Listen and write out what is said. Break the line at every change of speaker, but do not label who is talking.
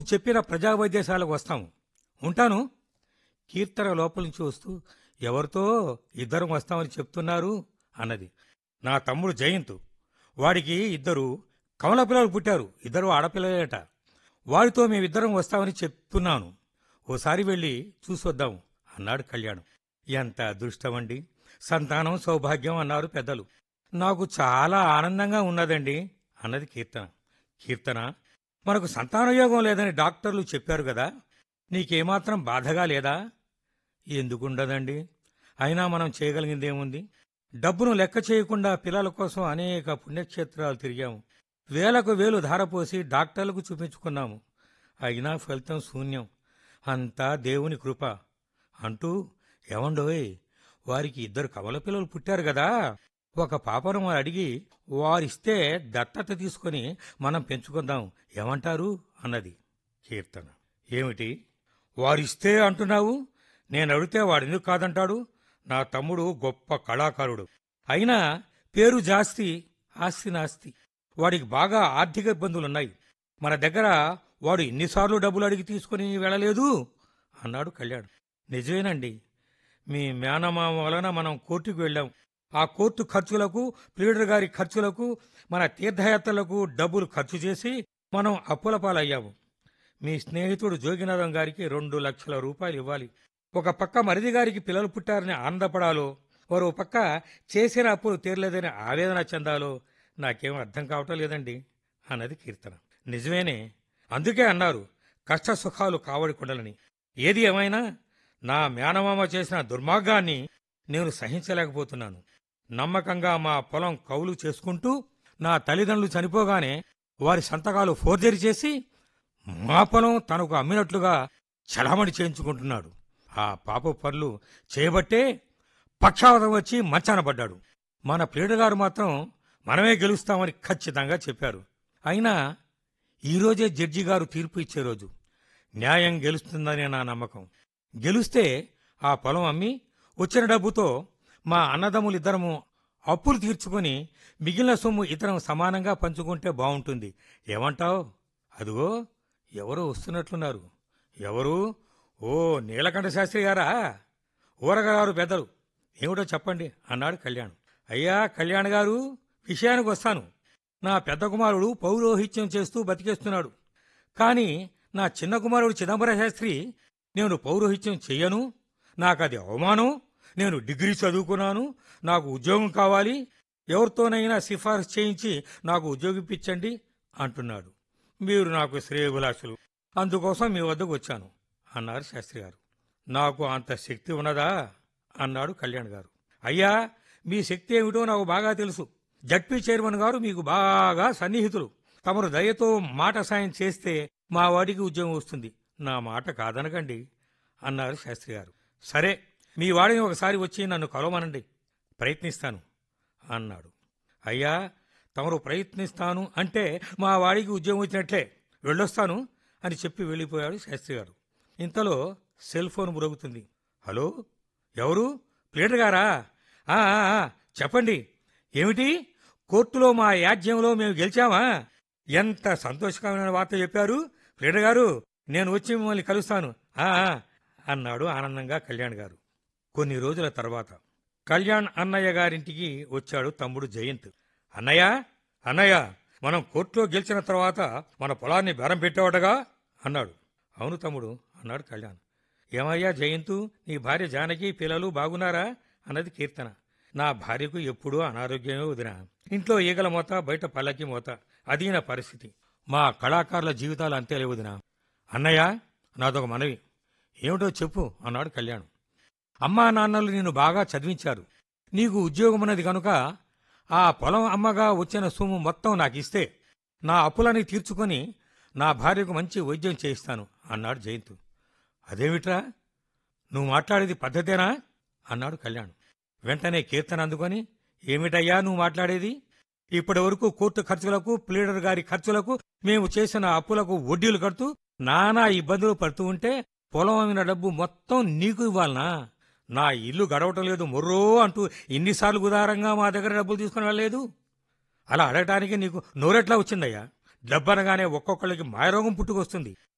చెప్పిన ప్రజా వైద్యశాలకు వస్తాము ఉంటాను కీర్తన లోపల నుంచి వస్తూ ఎవరితో ఇద్దరం వస్తామని చెప్తున్నారు అన్నది నా తమ్ముడు జయంత్ వాడికి ఇద్దరు కమల పిల్లలు పుట్టారు ఇద్దరు ఆడపిల్లలేట వాడితో మేమిద్దరం వస్తామని చెప్తున్నాను ఓసారి వెళ్ళి చూసొద్దాం అన్నాడు కళ్యాణం ఎంత అదృష్టమండి సంతానం సౌభాగ్యం అన్నారు పెద్దలు నాకు చాలా ఆనందంగా ఉన్నదండి అన్నది కీర్తన కీర్తన మనకు సంతానయోగం లేదని డాక్టర్లు చెప్పారు కదా నీకేమాత్రం బాధగా లేదా ఎందుకుండదండి అయినా మనం చేయగలిగిందేముంది డబ్బును లెక్క చేయకుండా పిల్లల కోసం అనేక పుణ్యక్షేత్రాలు తిరిగాము వేలకు వేలు ధారపోసి డాక్టర్లకు చూపించుకున్నాము అయినా ఫలితం శూన్యం అంతా దేవుని కృప అంటూ ఏమండోయ్ వారికి ఇద్దరు కవల పిల్లలు పుట్టారు కదా ఒక పాపను అడిగి వారిస్తే దత్తత తీసుకొని మనం పెంచుకుందాం ఏమంటారు అన్నది కీర్తన ఏమిటి వారిస్తే అంటున్నావు నేను అడిగితే వాడెందుకు కాదంటాడు నా తమ్ముడు గొప్ప కళాకారుడు అయినా పేరు జాస్తి ఆస్తి నాస్తి వాడికి బాగా ఆర్థిక ఇబ్బందులున్నాయి మన దగ్గర వాడు ఎన్నిసార్లు డబ్బులు అడిగి తీసుకుని వెళ్ళలేదు అన్నాడు కళ్యాణ్ నిజమేనండి మీ మేనమామ వలన మనం కోర్టుకు వెళ్ళాం ఆ కోర్టు ఖర్చులకు ప్లీడర్ గారి ఖర్చులకు మన తీర్థయాత్రలకు డబ్బులు ఖర్చు చేసి మనం అప్పుల పాలయ్యాము మీ స్నేహితుడు జోగినాథం గారికి రెండు లక్షల రూపాయలు ఇవ్వాలి ఒక పక్క మరిది గారికి పిల్లలు పుట్టారని ఆనందపడాలో మరో పక్క చేసిన అప్పులు తీరలేదని ఆవేదన చెందాలో నాకేం అర్థం కావటం లేదండి అన్నది కీర్తన నిజమేనే అందుకే అన్నారు కష్ట సుఖాలు కావడి కొండలని ఏది ఏమైనా నా మేనమామ చేసిన దుర్మార్గాన్ని నేను సహించలేకపోతున్నాను నమ్మకంగా మా పొలం కౌలు చేసుకుంటూ నా తల్లిదండ్రులు చనిపోగానే వారి సంతకాలు ఫోర్జరీ చేసి మా పొలం తనకు అమ్మినట్లుగా చలామణి చేయించుకుంటున్నాడు ఆ పాప పనులు చేయబట్టే పక్షావతం వచ్చి మంచాన పడ్డాడు మన ప్లేడు గారు మాత్రం మనమే గెలుస్తామని ఖచ్చితంగా చెప్పారు అయినా ఈరోజే జడ్జి గారు తీర్పు ఇచ్చే రోజు న్యాయం గెలుస్తుందనే నా నమ్మకం గెలుస్తే ఆ పొలం అమ్మి వచ్చిన డబ్బుతో మా అన్నదమ్ములిద్దరము అప్పులు తీర్చుకొని మిగిలిన సొమ్ము ఇతరం సమానంగా పంచుకుంటే బావుంటుంది ఏమంటావ్ అదిగో ఎవరో వస్తున్నట్లున్నారు ఎవరు ఓ నీలకంఠ శాస్త్రి గారా ఊరగారు పెద్దలు ఏమిటో చెప్పండి అన్నాడు కళ్యాణ్ అయ్యా కళ్యాణ్ గారు విషయానికి వస్తాను నా పెద్ద కుమారుడు పౌరోహిత్యం చేస్తూ బతికేస్తున్నాడు కాని నా చిన్న కుమారుడు చిదంబర శాస్త్రి నేను పౌరోహిత్యం చెయ్యను నాకది అవమానం నేను డిగ్రీ చదువుకున్నాను నాకు ఉద్యోగం కావాలి ఎవరితోనైనా సిఫారసు చేయించి నాకు ఉద్యోగం ఇప్పించండి అంటున్నాడు మీరు నాకు శ్రేయభిలాషులు అందుకోసం మీ వద్దకు వచ్చాను అన్నారు శాస్త్రి గారు నాకు అంత శక్తి ఉన్నదా అన్నాడు కళ్యాణ్ గారు అయ్యా మీ శక్తి ఏమిటో నాకు బాగా తెలుసు జడ్పీ చైర్మన్ గారు మీకు బాగా సన్నిహితులు తమరు దయతో మాట సాయం చేస్తే మా వాడికి ఉద్యోగం వస్తుంది నా మాట కాదనకండి అన్నారు శాస్త్రి గారు సరే మీ వాడిని ఒకసారి వచ్చి నన్ను కలవమనండి ప్రయత్నిస్తాను అన్నాడు అయ్యా తమరు ప్రయత్నిస్తాను అంటే మా వాడికి ఉద్యోగం వచ్చినట్లే వెళ్ళొస్తాను అని చెప్పి వెళ్ళిపోయాడు శాస్త్రి గారు ఇంతలో సెల్ ఫోన్ మురుగుతుంది హలో ఎవరు ప్లేటర్ గారా ఆ, ఆ, ఆ, చెప్పండి ఏమిటి కోర్టులో మా యాజ్యంలో మేము గెలిచామా ఎంత సంతోషకరమైన వార్త చెప్పారు ప్లేటర్ గారు నేను వచ్చి మిమ్మల్ని కలుస్తాను ఆ, ఆ, అన్నాడు ఆనందంగా కళ్యాణ్ గారు కొన్ని రోజుల తర్వాత కళ్యాణ్ అన్నయ్య గారింటికి వచ్చాడు తమ్ముడు జయంత్ అన్నయ్య అన్నయ్య మనం కోర్టులో గెలిచిన తర్వాత మన పొలాన్ని బేరం పెట్టేవాటగా అన్నాడు అవును తమ్ముడు అన్నాడు కళ్యాణ్ ఏమయ్యా జయంతు నీ భార్య జానకి పిల్లలు బాగున్నారా అన్నది కీర్తన నా భార్యకు ఎప్పుడూ అనారోగ్యమే వదిన ఇంట్లో ఈగల మోత బయట పల్లకి మోత అది నా పరిస్థితి మా కళాకారుల జీవితాలు అంతేలే వదిన అన్నయ్య నాదొక మనవి ఏమిటో చెప్పు అన్నాడు కళ్యాణ్ అమ్మా నాన్నలు నిన్ను బాగా చదివించారు నీకు ఉద్యోగం ఉన్నది కనుక ఆ పొలం అమ్మగా వచ్చిన సొమ్ము మొత్తం నాకు ఇస్తే నా అప్పులని తీర్చుకొని నా భార్యకు మంచి వైద్యం చేయిస్తాను అన్నాడు జయంతు అదేమిట్రా నువ్వు మాట్లాడేది పద్ధతేనా అన్నాడు కళ్యాణ్ వెంటనే కీర్తన అందుకొని ఏమిటయ్యా నువ్వు మాట్లాడేది ఇప్పటి వరకు కోర్టు ఖర్చులకు ప్లీడర్ గారి ఖర్చులకు మేము చేసిన అప్పులకు వడ్డీలు కడుతూ నానా ఇబ్బందులు పడుతూ ఉంటే పొలం అమ్మిన డబ్బు మొత్తం నీకు ఇవ్వాలనా నా ఇల్లు గడవటం లేదు మొర్రో అంటూ ఇన్నిసార్లు ఉదారంగా మా దగ్గర డబ్బులు తీసుకుని వెళ్ళలేదు అలా అడగటానికి నీకు నోరెట్లా వచ్చిందయ్యా డబ్బనగానే ఒక్కొక్కళ్ళకి మాయరోగం పుట్టుకొస్తుంది